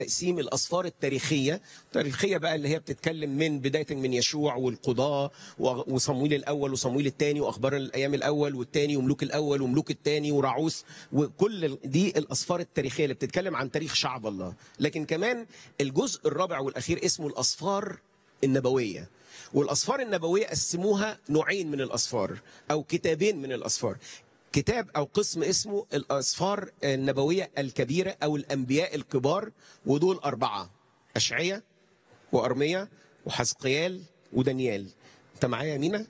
تقسيم الاسفار التاريخيه التاريخيه بقى اللي هي بتتكلم من بدايه من يشوع والقضاه و- وصمويل الاول وصمويل الثاني واخبار الايام الاول والثاني وملوك الاول وملوك الثاني وراعوس وكل ال- دي الاسفار التاريخيه اللي بتتكلم عن تاريخ شعب الله لكن كمان الجزء الرابع والاخير اسمه الاسفار النبويه والاسفار النبويه قسموها نوعين من الاسفار او كتابين من الاسفار كتاب او قسم اسمه الاسفار النبويه الكبيره او الانبياء الكبار ودول اربعه اشعياء وارميا وحزقيال ودانيال انت معايا يا مينا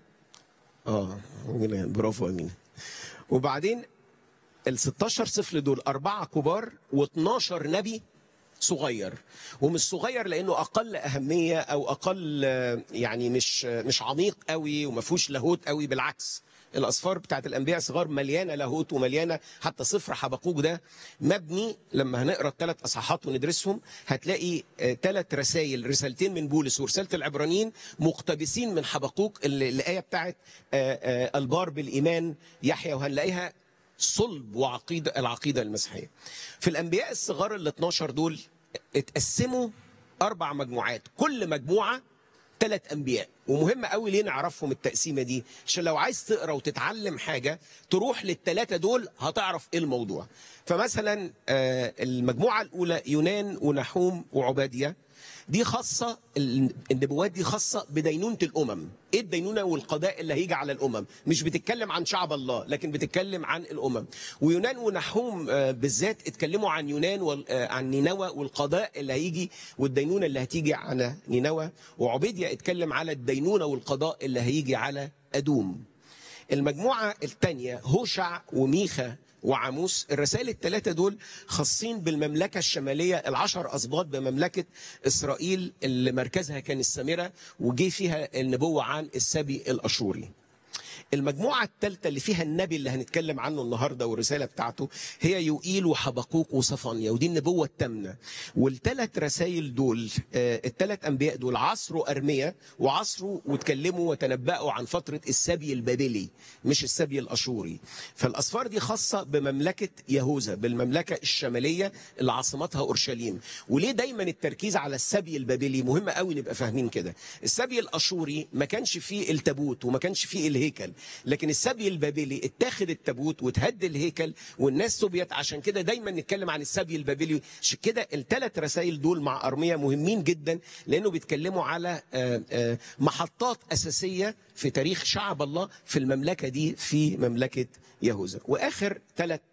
اه أمينة، برافو يا مينا وبعدين ال 16 سفل دول اربعه كبار و12 نبي صغير ومش صغير لانه اقل اهميه او اقل آه، يعني مش آه، مش عميق قوي وما فيهوش لاهوت قوي بالعكس الاسفار بتاعت الانبياء صغار مليانه لاهوت ومليانه حتى سفر حبقوق ده مبني لما هنقرا الثلاث اصحاحات وندرسهم هتلاقي ثلاث رسائل رسالتين من بولس ورساله العبرانيين مقتبسين من حبقوق اللي- الايه بتاعت آه، آه، البار بالايمان يحيى وهنلاقيها صلب وعقيدة العقيدة المسيحية في الأنبياء الصغار ال 12 دول اتقسموا أربع مجموعات كل مجموعة ثلاث أنبياء ومهم قوي ليه نعرفهم التقسيمة دي عشان لو عايز تقرأ وتتعلم حاجة تروح للثلاثة دول هتعرف إيه الموضوع فمثلا آه، المجموعة الأولى يونان ونحوم وعبادية دي خاصة النبوات دي خاصة بدينونة الأمم إيه الدينونة والقضاء اللي هيجي على الأمم مش بتتكلم عن شعب الله لكن بتتكلم عن الأمم ويونان ونحوم آه، بالذات اتكلموا عن يونان وال- آه، عن نينوى والقضاء اللي هيجي والدينونة اللي هتيجي على نينوى وعبيديا اتكلم على الدينونة والقضاء اللي هيجي على أدوم المجموعة الثانية هوشع وميخا وعاموس الرسائل الثلاثة دول خاصين بالمملكة الشمالية العشر أسباط بمملكة إسرائيل اللي مركزها كان السامرة وجي فيها النبوة عن السبي الأشوري المجموعة الثالثة اللي فيها النبي اللي هنتكلم عنه النهاردة والرسالة بتاعته هي يوئيل وحبقوق وصفانيا ودي النبوة التامنة والثلاث رسائل دول آه، الثلاث أنبياء دول عصروا أرميا وعصروا وتكلموا وتنبأوا عن فترة السبي البابلي مش السبي الأشوري فالأسفار دي خاصة بمملكة يهوذا بالمملكة الشمالية اللي عاصمتها أورشليم وليه دايما التركيز على السبي البابلي مهم قوي نبقى فاهمين كده السبي الأشوري ما كانش فيه التابوت وما كانش فيه الهيكل لكن السبي البابلي اتاخد التابوت وتهد الهيكل والناس سبيت عشان كده دايما نتكلم عن السبي البابلي عشان كده الثلاث رسائل دول مع أرميا مهمين جدا لأنه بيتكلموا على آه، آه، محطات أساسية في تاريخ شعب الله في المملكة دي في مملكة يهوذا وآخر ثلاث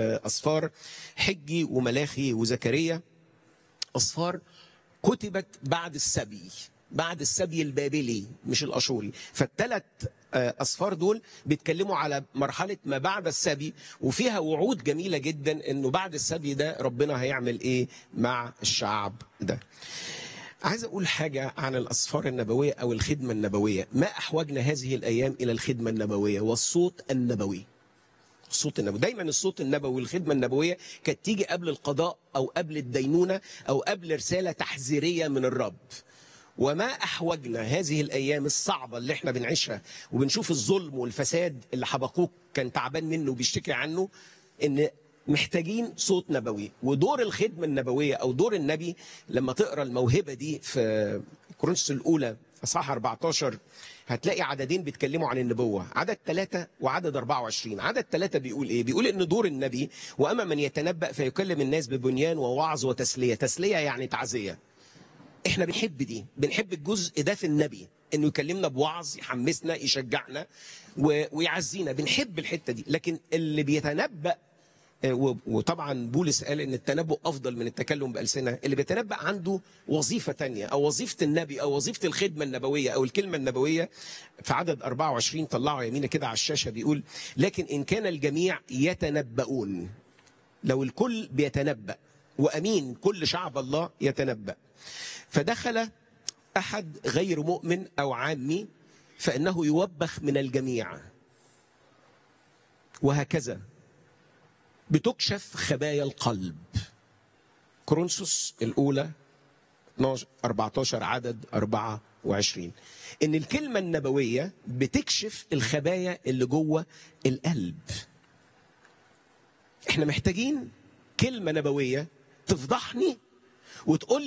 أصفار حجي وملاخي وزكريا أصفار كتبت بعد السبي بعد السبي البابلي مش الاشوري فالثلاث اصفار دول بيتكلموا على مرحله ما بعد السبي وفيها وعود جميله جدا انه بعد السبي ده ربنا هيعمل ايه مع الشعب ده عايز اقول حاجه عن الاسفار النبويه او الخدمه النبويه ما احوجنا هذه الايام الى الخدمه النبويه والصوت النبوي الصوت النبوي دايما الصوت النبوي والخدمه النبويه كانت تيجي قبل القضاء او قبل الدينونه او قبل رساله تحذيريه من الرب وما احوجنا هذه الايام الصعبه اللي احنا بنعيشها وبنشوف الظلم والفساد اللي حبقوك كان تعبان منه وبيشتكي عنه ان محتاجين صوت نبوي ودور الخدمه النبويه او دور النبي لما تقرا الموهبه دي في كورنثوس الاولى اصحاح 14 هتلاقي عددين بيتكلموا عن النبوة عدد ثلاثة وعدد 24 عدد ثلاثة بيقول إيه بيقول إن دور النبي وأما من يتنبأ فيكلم الناس ببنيان ووعظ وتسلية تسلية يعني تعزية احنا بنحب دي بنحب الجزء ده في النبي انه يكلمنا بوعظ يحمسنا يشجعنا و- ويعزينا بنحب الحته دي لكن اللي بيتنبأ آه، و- وطبعا بولس قال ان التنبؤ افضل من التكلم بالسنه اللي بيتنبأ عنده وظيفه تانية او وظيفه النبي او وظيفه الخدمه النبويه او الكلمه النبويه في عدد 24 طلعوا يمينه كده على الشاشه بيقول لكن ان كان الجميع يتنبؤون لو الكل بيتنبأ وأمين كل شعب الله يتنبأ فدخل أحد غير مؤمن أو عامي فإنه يوبخ من الجميع وهكذا بتكشف خبايا القلب كورنثوس الأولى 12 14 عدد 24 إن الكلمة النبوية بتكشف الخبايا اللي جوه القلب احنا محتاجين كلمة نبوية تفضحني وتقول